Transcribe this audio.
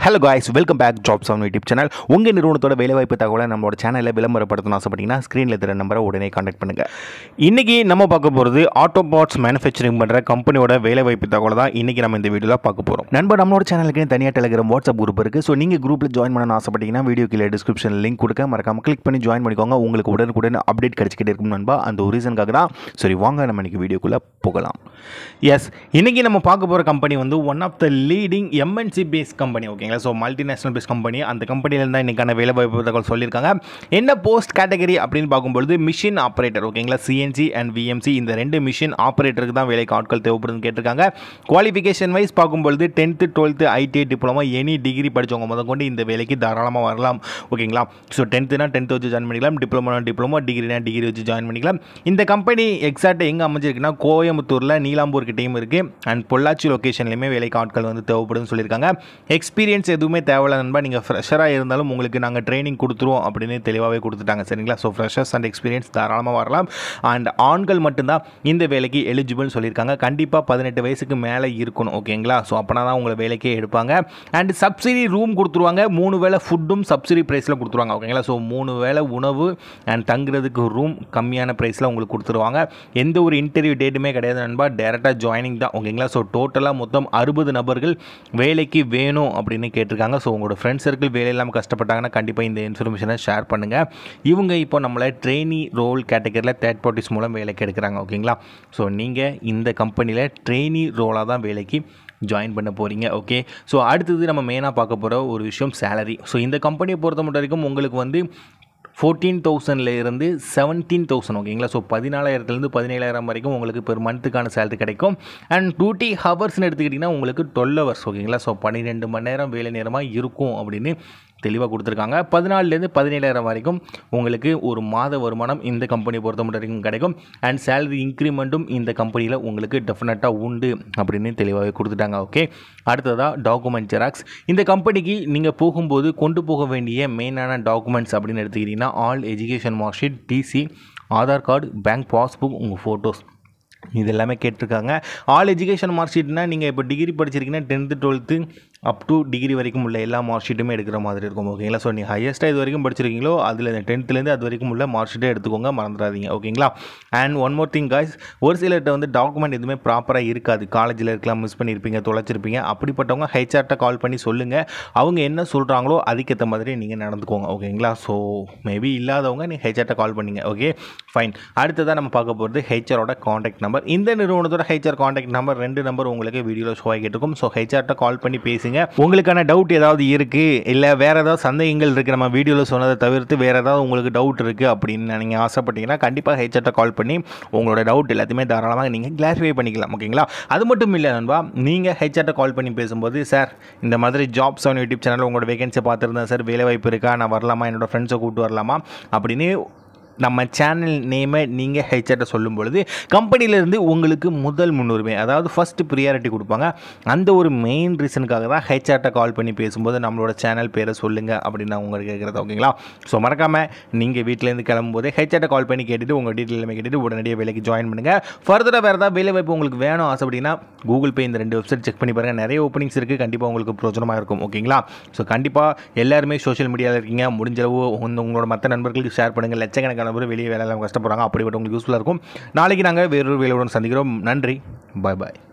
hello guys welcome back jobs on YouTube channel உங்கள் நிறுவனத்தோட வேலைவாய்ப்பு தகவலை நம்மளோட சேனலில் விளம்பரப்படுத்தணும் ஆசைப்பட்டீங்கன்னா ஸ்க்ரீனில் தர நம்பரை உடனே காண்டாக்ட் பண்ணுங்கள் இன்றைக்கி நம்ம பார்க்க போகிறது ஆட்டோ பார்ட்ஸ் மேனுஃபேக்சரிங் பண்ணுற கம்பெனியோட வேலைவாய்ப்பு தகவலை தான் இன்றைக்கி நம்ம இந்த வீடியோவில் பார்க்க போகிறோம் நண்பர் நம்மளோட சேனலுக்கு தனியாக டெலிகிராம் வாட்ஸ்அப் குரூப் இருக்குது ஸோ நீங்கள் குரூப்பில் ஜாயின் பண்ணணும்னு ஆசைப்பட்டீங்கன்னா வீடியோ கீழே டிஸ்கிரிப்ஷன் லிங்க் கொடுக்க மறக்காம கிளிக் பண்ணி ஜாயின் பண்ணிக்கோங்க உங்களுக்கு உடனுக்குடன் அப்டேட் கிடச்சிக்கிட்டே இருக்கும் நண்பா அந்த ஒரு ரீசனுக்காக தான் சரி வாங்க நம்ம இன்றைக்கி வீடியோக்குள்ளே போகலாம் எஸ் இன்றைக்கி நம்ம பார்க்க போகிற கம்பெனி வந்து one of the leading MNC base company ஓகேங்களா ஸோ மல்டிநேஷனல் பேஸ் கம்பெனி அந்த கம்பெனியில் தான் இன்றைக்கான வேலை வாய்ப்பு தகவல் சொல்லியிருக்காங்க என்ன போஸ்ட் கேட்டகரி அப்படின்னு பார்க்கும்பொழுது மிஷின் ஆப்ரேட்டர் ஓகேங்களா சிஎன்சி அண்ட் விஎம்சி இந்த ரெண்டு மிஷின் ஆப்ரேட்டருக்கு தான் வேலைக்கு ஆட்கள் தேவைப்படுதுன்னு கேட்டிருக்காங்க குவாலிஃபிகேஷன் வைஸ் பார்க்கும்பொழுது tenth twelfth ITI diploma any degree படித்தவங்க முத கொண்டு இந்த வேலைக்கு தாராளமாக வரலாம் ஓகேங்களா ஸோ டென்த்துனா டென்த்து வச்சு ஜாயின் பண்ணிக்கலாம் டிப்ளமோனா டிப்ளமோ டிகிரினா டிகிரி வச்சு ஜாயின் பண்ணிக்கலாம் இந்த கம்பெனி எக்ஸாக்ட் எங்கே அமைஞ்சிருக்குன்னா கோயம்புத்தூரில் நீலாம்பூருக்கு டீம் இருக்குது அண்ட் பொள்ளாச்சி லொக்கேஷன்லையுமே வேலைக்கு ஆட்கள் வந்து தேவைப்படுதுன்னு சொல்லியிருக்காங்க எக்ஸ்பீரியன்ஸ் எதுவுமே தேவையில்ல நண்பா நீங்கள் ஃப்ரெஷராக இருந்தாலும் உங்களுக்கு நாங்கள் ட்ரைனிங் கொடுத்துருவோம் அப்படின்னு தெளிவாகவே கொடுத்துட்டாங்க சரிங்களா ஸோ ஃப்ரெஷர்ஸ் அண்ட் எக்ஸ்பீரியன்ஸ் தாராளமாக வரலாம் அண்ட் ஆண்கள் மட்டும்தான் இந்த வேலைக்கு எலிஜிபிள்னு சொல்லியிருக்காங்க கண்டிப்பாக பதினெட்டு வயசுக்கு மேலே இருக்கணும் ஓகேங்களா ஸோ அப்போனா தான் உங்களை வேலைக்கே எடுப்பாங்க அண்ட் சப்சிடி ரூம் கொடுத்துருவாங்க மூணு வேளை ஃபுட்டும் சப்சிடி ப்ரைஸில் கொடுத்துருவாங்க ஓகேங்களா ஸோ மூணு வேளை உணவு அண்ட் தங்குறதுக்கு ரூம் கம்மியான ப்ரைஸில் உங்களுக்கு கொடுத்துருவாங்க எந்த ஒரு இன்டர்வியூ டேட்டுமே கிடையாது நண்பா டேரெக்டாக ஜாயினிங் தான் ஓகேங்களா ஸோ டோட்டலாக மொத்தம் அறுபது நபர்கள் வேலைக்கு வேணும் அப்படின்னு கேட்டிருக்காங்க ஸோ உங்களோட ஃப்ரெண்ட் சர்க்கிள் வேலை இல்லாமல் கஷ்டப்பட்டாங்கன்னா கண்டிப்பாக இந்த இன்ஃபர்மேஷனை ஷேர் பண்ணுங்கள் இவங்க இப்போ நம்மளை ட்ரெயினி ரோல் கேட்டகரியில் தேர்ட் பார்ட்டிஸ் மூலம் வேலைக்கு எடுக்கிறாங்க ஓகேங்களா ஸோ நீங்கள் இந்த கம்பெனியில் ட்ரெயினி ரோலாக தான் வேலைக்கு ஜாயின் பண்ண போகிறீங்க ஓகே ஸோ அடுத்தது நம்ம மெயினாக பார்க்க போகிற ஒரு விஷயம் சேலரி ஸோ இந்த கம்பெனியை பொறுத்த மட்டும் வரைக்கும் உங்களுக்கு வந்து ஃபோர்டீன் தௌசண்ட்லேருந்து செவன்டீன் தௌசண்ட் ஓகேங்களா ஸோ பதினாலாயிரத்துலேருந்து பதினேழாயிரம் வரைக்கும் உங்களுக்கு பெர் மந்த்துக்கான சேலரி கிடைக்கும் அண்ட் டூட்டி ஹவர்ஸ்னு எடுத்துக்கிட்டிங்கன்னா உங்களுக்கு டுவெல் ஹவர்ஸ் ஓகேங்களா ஸோ பன்னிரெண்டு மணி நேரம் வேலை நேரமாக இருக்கும் அப்படின்னு தெளிவாக கொடுத்துருக்காங்க பதினாலுலேருந்து பதினேழாயிரம் வரைக்கும் உங்களுக்கு ஒரு மாத வருமானம் இந்த கம்பெனி பொறுத்த மட்டும் வரைக்கும் கிடைக்கும் அண்ட் சேலரி இன்க்ரிமெண்ட்டும் இந்த கம்பெனியில் உங்களுக்கு டெஃபினட்டாக உண்டு அப்படின்னு தெளிவாகவே கொடுத்துட்டாங்க ஓகே அடுத்ததாக டாக்குமெண்ட் ஜெராக்ஸ் இந்த கம்பெனிக்கு நீங்கள் போகும்போது கொண்டு போக வேண்டிய மெயினான டாக்குமெண்ட்ஸ் அப்படின்னு எடுத்துக்கிட்டிங்கன்னா all education mark sheet TC Aadhaar card bank passbook உங்கள் ஃபோட்டோஸ் இது எல்லாமே கேட்டிருக்காங்க ஆல் எஜுகேஷன் மார்க் ஷீட்னா நீங்கள் இப்போ டிகிரி படிச்சிருக்கீங்கன்னா tenth twelfth up to degree வரைக்கும் உள்ள எல்லா மார்க் ஷீட்டுமே எடுக்கிற மாதிரி இருக்கும் ஓகேங்களா ஸோ நீங்கள் ஹையஸ்ட்டாக இது வரைக்கும் படிச்சிருக்கீங்களோ அதில் டென்த்துலேருந்து அது வரைக்கும் உள்ள மார்க் ஷீட்டை எடுத்துக்கோங்க மறந்துடாதீங்க ஓகேங்களா and one more thing guys ஒரு சிலர்கிட்ட வந்து டாக்குமெண்ட் எதுவுமே ப்ராப்பராக இருக்காது காலேஜில் இருக்கலாம் மிஸ் பண்ணியிருப்பீங்க தொலைச்சிருப்பீங்க அப்படிப்பட்டவங்க ஹெச்ஆர்ட்ட கால் பண்ணி சொல்லுங்கள் அவங்க என்ன சொல்கிறாங்களோ அதுக்கேற்ற மாதிரி நீங்கள் நடந்துக்கோங்க ஓகேங்களா ஸோ மேபி இல்லாதவங்க நீங்கள் ஹெச்ஆர்ட்ட கால் பண்ணிங்க ஓகே ஃபைன் அடுத்ததாக நம்ம பார்க்க போகிறது ஹெச்ஆரோட காண்டாக்ட் நம்பர் இந்த நிறுவனத்தோட ஹெச்ஆர் காண்டாக்ட் நம்பர் ரெண்டு நம்பர் உங்களுக்கு வீடியோவில் ஷோ ஆகிட்டு இருக்கும் ஸோ ஹெச்ஆர்ட்ட கால் பண்ணி பேசுங்க உங்களுக்கான டவுட் ஏதாவது இருக்குது இல்லை வேறு ஏதாவது சந்தேகங்கள் இருக்குது நம்ம வீடியோவில் சொன்னதை தவிர்த்து வேறு ஏதாவது உங்களுக்கு டவுட் இருக்குது அப்படின்னு நீங்கள் ஆசைப்பட்டீங்கன்னா கண்டிப்பாக ஹெச்ஆர்ட்ட கால் பண்ணி உங்களோட டவுட் எல்லாத்தையுமே தாராளமாக நீங்கள் கிளாரிஃபை பண்ணிக்கலாம் ஓகேங்களா அது மட்டும் இல்லை நண்பா நீங்கள் ஹெச்ஆர்ட்ட கால் பண்ணி பேசும்போது சார் இந்த மாதிரி ஜாப்ஸ் ஆன் யூடியூப் சேனல் உங்களோட வேகன்சி பார்த்துருந்தேன் சார் வேலை வாய்ப்பு இருக்கா நான் வரலாமா என்னோட ஃப்ரெண்ட்ஸை கூப்பிட்டு வரலாமா அப்படின்னு நம்ம சேனல் நேமை நீங்கள் ஹெச்ஆர்ட்ட சொல்லும் பொழுது கம்பெனியிலேருந்து உங்களுக்கு முதல் முன்னுரிமை அதாவது ஃபஸ்ட்டு ப்ரியாரிட்டி கொடுப்பாங்க அந்த ஒரு மெயின் ரீசனுக்காக தான் ஹெச்ஆர்ட்ட கால் பண்ணி பேசும்போது நம்மளோட சேனல் பேரை சொல்லுங்கள் அப்படின்னு நான் உங்களுக்கு கேட்குறது ஓகேங்களா ஸோ மறக்காமல் நீங்கள் வீட்டிலேருந்து கிளம்பும்போது ஹெச்ஆர்ட்ட கால் பண்ணி கேட்டுட்டு உங்கள் டீட்டெயில் எல்லாமே கேட்டுட்டு உடனடியாக வேலைக்கு ஜாயின் பண்ணுங்கள் ஃபர்தராக வேறு ஏதாவது வேலை வாய்ப்பு உங்களுக்கு வேணும் ஆசைப்பட்டீங்கன்னா கூகுள் பே இந்த ரெண்டு வெப்சைட் செக் பண்ணி பாருங்கள் நிறைய ஓப்பனிங்ஸ் இருக்குது கண்டிப்பாக உங்களுக்கு பிரோஜனமாக இருக்கும் ஓகேங்களா ஸோ கண்டிப்பாக எல்லாருமே சோஷியல் மீடியாவில் இருக்கீங்க முடிஞ்சளவு உங்க- உங்களோட மற்ற நண்பர்களுக்கு ஷேர் பண்ணுங்கள் லட்சக்கணக்கான பேர் வெளியே வேலை இல்லாமல் கஷ்டப்படுறாங்க அப்படிப்பட்ட உங்களுக்கு யூஸ்ஃபுல்லாக இருக்கும் நாளைக்கு நாங்கள் வேறொரு வேலையுடன் சந்திக்கிறோம் நன்றி பாய் பாய்